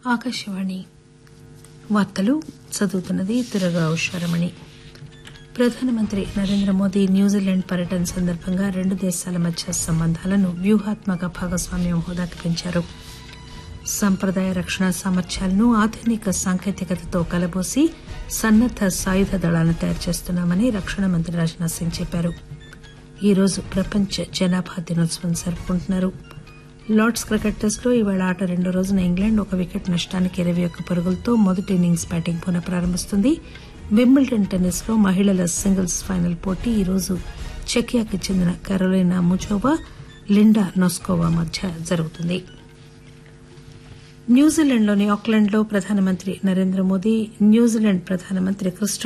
ఆకాశవాణి వార్తలు చదువుతున్నది దురగా ఉషారమణి ప్రధానమంత్రి నరేంద్ర మోదీ న్యూజిలాండ్ పర్యటన సందర్భంగా రెండు దేశాల మధ్య సంబంధాలను వ్యూహాత్మక భాగస్వామ్యం హోదాకు పెంచారు సంప్రదాయ రక్షణ సామర్థ్యాలను ఆధునిక సాంకేతికతతో కలబోసి సన్నద్ద సాయుధ దళాలను తయారు చేస్తున్నామని రక్షణ మంత్రి రాజ్నాథ్ సింగ్ చెప్పారు ఈరోజు ప్రపంచ జనాభా దినోత్సవం జరుపుకుంటున్నారు లార్డ్స్ క్రికెట్ టెస్టులో ఈవేళ ఆట రెండో రోజున ఇంగ్లాండ్ ఒక వికెట్ నష్టానికి ఇరవై ఒక్క పరుగులతో మొదటి ఇన్నింగ్స్ బ్యాటింగ్ పునః ప్రారంభిస్తుంది వింబిల్డన్ టెన్నిస్ లో మహిళల సింగిల్స్ ఫైనల్ పోటీ ఈరోజు చెకియాకి చెందిన కరోలినా ముజోవా లిండా నోస్కోవా మధ్య జరుగుతుంది న్యూజిలాండ్లోని ఆక్లాండ్లో ప్రధానమంత్రి నరేంద్ర మోదీ న్యూజిలాండ్ ప్రధానమంత్రి క్రిస్టో